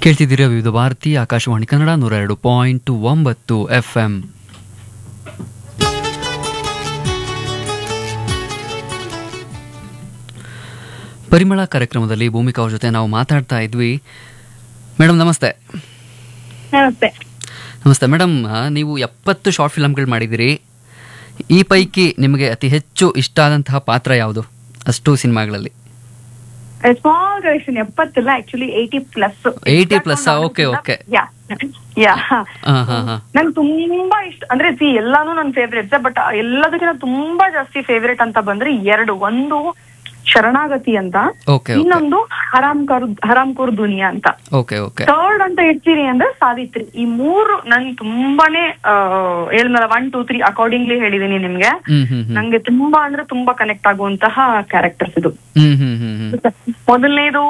ಕೇಳ್ತಿದ್ದೀರಾ ವಿವಿಧ ಭಾರತಿ ಆಕಾಶವಾಣಿ ಕನ್ನಡ ನೂರ ಎರಡು ಪಾಯಿಂಟ್ ಒಂಬತ್ತು ಎಫ್ ಎಂ ಪರಿಮಳ ಕಾರ್ಯಕ್ರಮದಲ್ಲಿ ಭೂಮಿಕಾ ಅವ್ರ ಜೊತೆ ನಾವು ಮಾತಾಡ್ತಾ ಇದ್ವಿ ಮೇಡಮ್ ನಮಸ್ತೆ ನಮಸ್ತೆ ನಮಸ್ತೆ ಮೇಡಮ್ ನೀವು ಎಪ್ಪತ್ತು ಶಾರ್ಟ್ ಫಿಲಮ್ಗಳು ಮಾಡಿದಿರಿ ಈ ಪೈಕಿ ನಿಮಗೆ ಅತಿ ಹೆಚ್ಚು ಇಷ್ಟ ಆದಂತಹ ಪಾತ್ರ ಯಾವುದು ಅಷ್ಟು ಸಿನಿಮಾಗಳಲ್ಲಿ ಸ್ಮಾಲ್ ಕರೆಕ್ಷನ್ ಎಪ್ಪತ್ತಿಲ್ಲ ಆಕ್ಚುಲಿ ಏಯ್ಟಿ ಪ್ಲಸ್ 80 plus ಆ? Okay, okay. ಯಾ ಯಾ ಹಾ ಹಾ ಹಾ ನಂಗೆ ತುಂಬಾ ಇಷ್ಟ ಅಂದ್ರೆ ಸಿ ಎಲ್ಲಾನು ನನ್ನ ಫೇವ್ರೇಟ್ಸ್ ಬಟ್ ಎಲ್ಲದಕ್ಕಿಂತ ತುಂಬಾ ಜಾಸ್ತಿ ಫೇವ್ರೇಟ್ ಅಂತ ಬಂದ್ರೆ ಎರಡು ಒಂದು ಶರಣಾಗತಿ ಅಂತ ಓಕೆ ಓಕೆ ಇನ್ನೊಂದು ಹರಾಮ್ ಕರ್ ಹರಾಮ್ ಕುರ್ ದುನಿಯಾ ಅಂತ ಓಕೆ ಓಕೆ ಥರ್ಡ್ ಅಂತ ಇಡ್ತೀರಿ ಅಂದ್ರೆ ಸಾವಿತ್ರಿ ಈ ಮೂರು ನನ್ ತುಂಬಾನೇ ಹೇಳಿದ್ನಲ್ಲ ಒನ್ ಟೂ ತ್ರೀ ಅಕಾರ್ಡಿಂಗ್ಲಿ ಹೇಳಿದೀನಿ ನಿಮ್ಗೆ ಹ್ಮ್ ಹ್ಮ್ ಹ್ಮ್ ನಂಗೆ ತುಂಬಾ ಅಂದ್ರೆ ತುಂಬಾ ಕನೆಕ್ಟ್ ಆಗುವಂತಹ ಕ್ಯಾರೆಕ್ಟರ್ಸ್ ಇದು ಹ್ಮ್ ಹ್ಮ್ ಹ್ಮ್ ಹ್ಮ್ ಮೊದಲನೇದು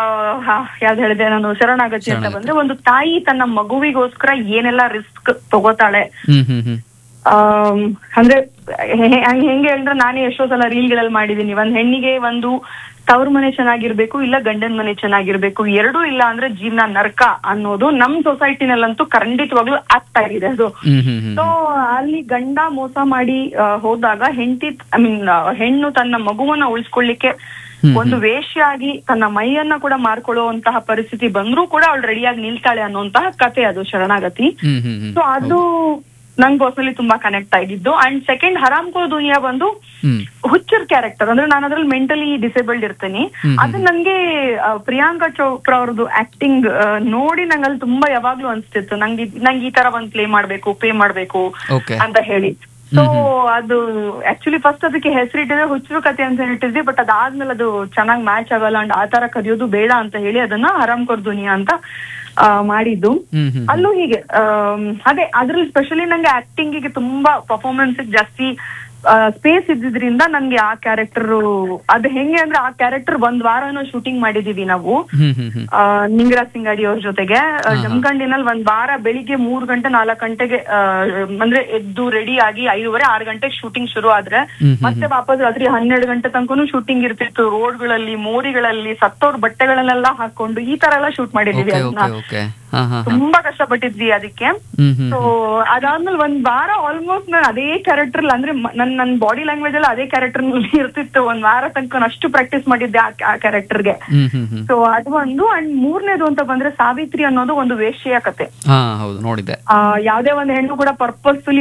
ಯಾವ್ದು ಹೇಳಿದೆ ನಾನು ಶರಣಾಗತಿ ಅಂತ ಶರಣಾಗತಿ. ಬಂದ್ರೆ ಒಂದು ತಾಯಿ ತನ್ನ ಮಗುವಿಗೋಸ್ಕರ ಏನೆಲ್ಲ risk ತಗೋತಾಳೆ hmm hmm hmm am, ಅಂದ್ರೆ ಹೆ- ಹೆ- ಹಂಗ್ ಹೆಂಗೆ ಹೇಳಿದ್ರೆ ನಾನೇ ಎಷ್ಟೋ ಸಲ ರೀಲ್ಗಳಲ್ಲಿ ಮಾಡಿದೀನಿ ಒಂದ್ ಹೆಣ್ಣಿಗೆ ಒಂದು ತವ್ರ ಮನೆ ಚೆನ್ನಾಗಿರ್ಬೇಕು ಇಲ್ಲ ಗಂಡನ ಮನೆ ಚೆನ್ನಾಗಿರ್ಬೇಕು ಎರಡೂ ಇಲ್ಲ ಅಂದ್ರೆ ಜೀವನ ನರ್ಕ ಅನ್ನೋದು ನಮ್ ಸೊಸೈಟಿನಲ್ಲಂತೂ ಖಂಡಿತವಾಗ್ಲೂ ಆಗ್ತಾ ಇದೆ ಅದು ಹ್ಮ್ ಹ್ಮ್ ಹ್ಮ್ ಸೊ ಅಲ್ಲಿ ಗಂಡ ಮೋಸ ಮಾಡಿ ಆ, ಹೋದಾಗ ಹೆಂಡತಿ ಐ ಮೀನ್ ಹೆಣ್ಣು ತನ್ನ ಮಗುವನ್ನ ಉಳಿಸ್ಕೊಳ್ಳಿಕ್ಕೆ ಹ್ಮ್ ಒಂದು ವೇಶ್ಯಾಗಿ ತನ್ನ ಮೈಯನ್ನ ಕೂಡ ಮಾರ್ಕೊಳ್ಳುವಂತಹ ಪರಿಸ್ಥಿತಿ ಬಂದ್ರೂ ಕೂಡ ಅವಳು ರೆಡಿಯಾಗಿ ನಿಲ್ತಾಳೆ ಅನ್ನುವಂತಹ ಕತೆ ಅದು ಶರಣಾಗತಿ ಹ್ಮ್ ಹ್ಮ್ ಹ್ಮ್ ಸೊ ಅದು ನಂಗೆ ಪರ್ಸನಲಿ ತುಂಬಾ ಕನೆಕ್ಟ್ ಆಗಿದ್ದು ಅಂಡ್ ಸೆಕೆಂಡ್ ಹರಾಮ್ ಕೋ ದುನಿಯಾ ಬಂದು ಹ್ಮ್ ಹುಚ್ಚರ್ ಕ್ಯಾರೆಕ್ಟರ್ ಅಂದ್ರೆ ನಾನು ಅದ್ರಲ್ಲಿ ಮೆಂಟಲಿ ಡಿಸೇಬಲ್ಡ್ ಇರ್ತೀನಿ ಹ್ಮ್. ಅದು ನನ್ಗೆ ಆ, ಪ್ರಿಯಾಂಕಾ ಚೋಪ್ರಾ ಅವ್ರದ್ದು ಆಕ್ಟಿಂಗ್ ನೋಡಿ ನಂಗೆ ಅಲ್ಲಿ ತುಂಬಾ ಯಾವಾಗ್ಲೂ ಅನ್ಸ್ತಿತ್ತು ನಂಗೆ ಇದ್- ನಂಗೆ ಈ ತರ ಒಂದ್ ಪ್ಲೇ ಮಾಡ್ಬೇಕು ಪೇ ಮಾಡ್ಬೇಕು ಓಕೆ ಅಂತ ಹೇಳಿ ಸೊ ಅದು ಆಕ್ಚುಲಿ ಫಸ್ಟ್ ಅದಕ್ಕೆ ಹೆಸರಿಟ್ಟಿದ್ರೆ ಹುಚ್ಚರು ಕತೆ ಅಂತ ಇಟ್ಟಿದ್ವಿ ಬಟ್ ಅದಾದ್ಮೇಲೆ ಅದು ಚೆನ್ನಾಗಿ ಮ್ಯಾಚ್ ಆಗಲ್ಲ ಅಂಡ್ ಆ ತರ ಕರೆಯೋದು ಬೇಡ ಅಂತ ಹೇಳಿ ಅದನ್ನ ಹರಾಮ್ ಕರ್ ದುನಿಯಾ ಅಂತ ಆ, ಮಾಡಿದ್ದು ಹ್ಮ್ ಹ್ಮ್ ಅಲ್ಲೂ ಹೀಗೆ ಆಮ್, ಅದೇ ಅದ್ರಲ್ಲಿ ಸ್ಪೆಷಲಿ ನಂಗೆ ಆಕ್ಟಿಂಗ್ ಗೆ ತುಂಬಾ ಪರ್ಫಾರ್ಮೆನ್ಸ್ ಜಾಸ್ತಿ ಸ್ಪೇಸ್ ಇದ್ದಿದ್ರಿಂದ ನನ್ಗೆ ಆ ಕ್ಯಾರೆಕ್ಟರ್ ಅದು ಹೆಂಗೆ ಅಂದ್ರೆ ಆ ಕ್ಯಾರೆಕ್ಟರ್ ಒಂದ್ ವಾರನೂ ಶೂಟಿಂಗ್ ಮಾಡಿದೀವಿ ನಾವು ಹ್ಮ್ ಹ್ಮ್ ಹ್ಮ್ ಆ, ನಿಂಗರಾಜ್ ಸಿಂಗಾಡಿ ಅವ್ರ ಜೊತೆಗೆ ಆ, ಜಮಖಂಡಿನಲ್ಲಿ ಒಂದ್ ವಾರ ಬೆಳಿಗ್ಗೆ ಮೂರ್ ಗಂಟೆ ನಾಲ್ಕು ಗಂಟೆಗೆ ಆ, ಅಂದ್ರೆ ಎದ್ದು ರೆಡಿ ಆಗಿ ಐದೂವರೆ ಆರು ಗಂಟೆಗೆ ಶೂಟಿಂಗ್ ಶುರು ಆದ್ರೆ ಹ್ಮ್ ಹ್ಮ್ ಮತ್ತೆ ವಾಪಸ್ ರಾತ್ರಿ ಹನ್ನೆರಡು ಗಂಟೆ ತನಕನೂ ಶೂಟಿಂಗ್ ಇರ್ತಿತ್ತು ರೋಡ್ಗಳಲ್ಲಿ ಮೋರಿಗಳಲ್ಲಿ ಸತ್ತೋರ್ ಬಟ್ಟೆಗಳನ್ನೆಲ್ಲ ಹಾಕೊಂಡು ಈ ತರ ಎಲ್ಲ ಶೂಟ್ ಮಾಡಿದೀವಿ ಓಕೆ ಅದನ್ನ ಓಕೆ ಓಕೆ ಹಾ ಹಾ ಹಾ ತುಂಬಾ ಕಷ್ಟಪಟ್ಟಿದ್ವಿ ಅದಕ್ಕೆ ಹ್ಮ್ ಹ್ಮ್ ಸೊ ಅದಾದ್ಮೇಲೆ ಒಂದ್ ವಾರ ಆಲ್ಮೋಸ್ಟ್ ನಾನು ಅದೇ ಕ್ಯಾರೆಕ್ಟರ್ ಅಂದ್ರೆ ಮ- ನನ್ ನನ್ ಬಾಡಿ ಲ್ಯಾಂಗ್ವೇಜ್ ಎಲ್ಲ ಅದೇ ಕ್ಯಾರೆಕ್ಟರ್ ಇರ್ತಿತ್ತು ಒಂದ್ ವಾರ ತನಕ ನಾನು ಅಷ್ಟು ಪ್ರಾಕ್ಟೀಸ್ ಮಾಡಿದ್ದೆ ಆ- ಆ ಕ್ಯಾರೆಕ್ಟರ್ಗೆ ಹ್ಮ್ ಹ್ಮ್ ಹ್ಮ್ ಸೊ ಅದು ಒಂದು ಅಂಡ್ ಮೂರನೇದು ಅಂತ ಬಂದ್ರೆ ಸಾವಿತ್ರಿ ಅನ್ನೋದು ಒಂದು ವೇಶ್ಯೆಯ ಕತೆ ಹಾ ಹೌದು ನೋಡಿದ್ದೆ ಆ, ಯಾವ್ದೇ ಒಂದು ಹೆಣ್ಣು ಕೂಡ ಪರ್ಪಸ್ಫುಲಿ